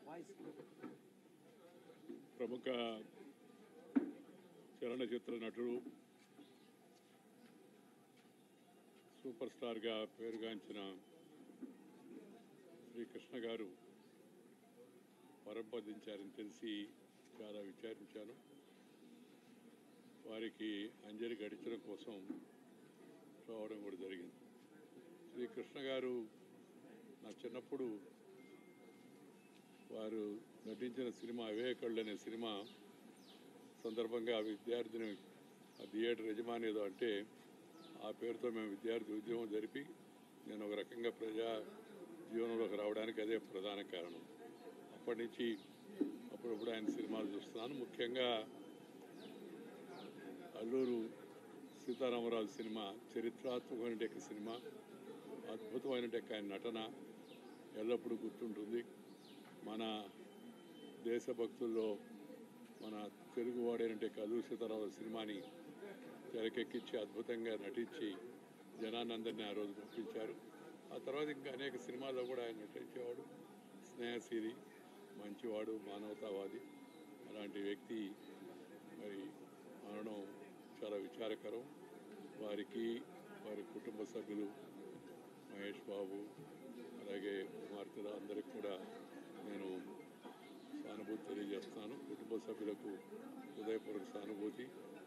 ప్రముఖ చలనచిత్ర నటుడు సూపర్ స్టార్గా పేరుగాంచిన శ్రీకృష్ణ గారు పరంపదించారని తెలిసి చాలా విచారించాను వారికి అంజలి గడిచడం కోసం రావడం కూడా జరిగింది శ్రీకృష్ణ గారు నా చిన్నప్పుడు వారు నటించిన సినిమా అవేకళ్ళు అనే సినిమా సందర్భంగా ఆ విద్యార్థిని ఆ థియేటర్ యజమాని ఏదో అంటే ఆ పేరుతో మేము విద్యార్థి ఉద్యమం జరిపి నేను ఒక రకంగా ప్రజా జీవనంలోకి రావడానికి అదే ప్రధాన కారణం అప్పటి నుంచి అప్పుడప్పుడు ఆయన సినిమాలు చూస్తున్నాను ముఖ్యంగా అల్లూరు సీతారామరాజు సినిమా చరిత్రాత్మకమైన సినిమా అద్భుతమైన ఆయన నటన ఎల్లప్పుడూ గుర్తుంటుంది మన దేశభక్తుల్లో మన తెలుగువాడైనట్టే కల్లూరు సీతారామరాజు సినిమాని తెరకెక్కించి అద్భుతంగా నటించి జనాన్ని అందరినీ ఆ రోజు పంపించారు ఆ తర్వాత ఇంకా అనేక సినిమాల్లో కూడా ఆయన నటించేవాడు స్నేహశీలి మంచివాడు మానవతావాది అలాంటి వ్యక్తి మరి మరణం చాలా విచారకరం వారికి వారి కుటుంబ సభ్యులు మహేష్ బాబు అలాగే కుమార్తెలు అందరికి కూడా నేను సానుభూతి తెలియజేస్తాను కుటుంబ సభ్యులకు హృదయపూర్వక సానుభూతి